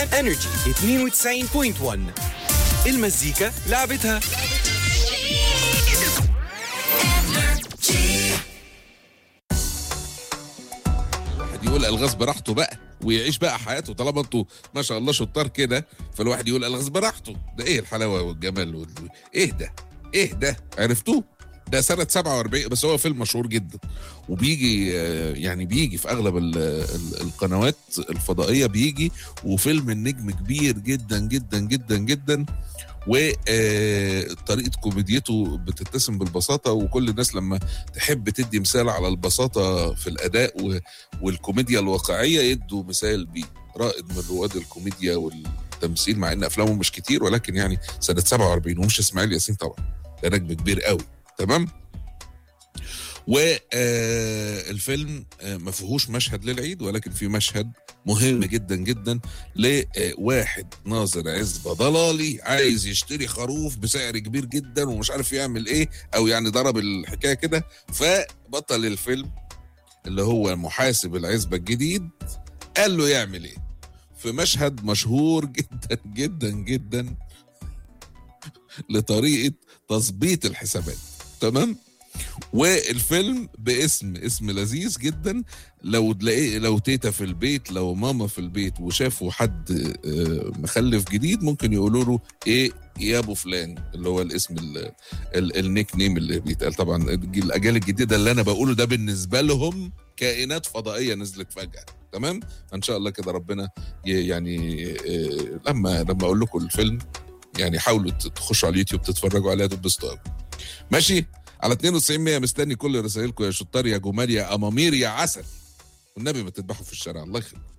انرجي 92.1 المزيكا لعبتها الواحد يقول الغاز براحته بقى ويعيش بقى حياته طالما انتوا ما شاء الله شطار كده فالواحد يقول الغاز براحته ده ايه الحلاوه والجمال وال... ايه ده ايه ده عرفتوه ده سنة 47 بس هو فيلم مشهور جدا وبيجي آه، يعني بيجي في اغلب ال- ال- القنوات الفضائية بيجي وفيلم النجم كبير جدا جدا جدا جدا وطريقة كوميديته بتتسم بالبساطة وكل الناس لما تحب تدي مثال على البساطة في الأداء و- والكوميديا الواقعية يدوا مثال بيه رائد من رواد الكوميديا والتمثيل مع ان افلامه مش كتير ولكن يعني سنة 47 ومش اسماعيل ياسين طبعا ده نجم كبير قوي تمام والفيلم ما فيهوش مشهد للعيد ولكن في مشهد مهم جدا جدا لواحد ناظر عزبة ضلالي عايز يشتري خروف بسعر كبير جدا ومش عارف يعمل ايه او يعني ضرب الحكايه كده فبطل الفيلم اللي هو محاسب العزبة الجديد قال له يعمل ايه في مشهد مشهور جدا جدا جدا لطريقة تظبيط الحسابات تمام والفيلم باسم اسم لذيذ جدا لو تلاقيه لو تيتا في البيت لو ماما في البيت وشافوا حد آه، مخلف جديد ممكن يقولوا له ايه يا ابو فلان اللي هو الاسم ال- ال- النيك نيم اللي بيتقال طبعا الجيل- الاجيال الجديده اللي انا بقوله ده بالنسبه لهم كائنات فضائيه نزلت فجاه تمام ان شاء الله كده ربنا ي- يعني آه، لما لما اقول لكم الفيلم يعني حاولوا ت- تخشوا على اليوتيوب تتفرجوا عليها تتبسطوا قوي ماشي على 92 100 مستني كل رسائلكم يا شطار يا جمال يا امامير يا عسل والنبي ما تذبحوا في الشارع الله يخليك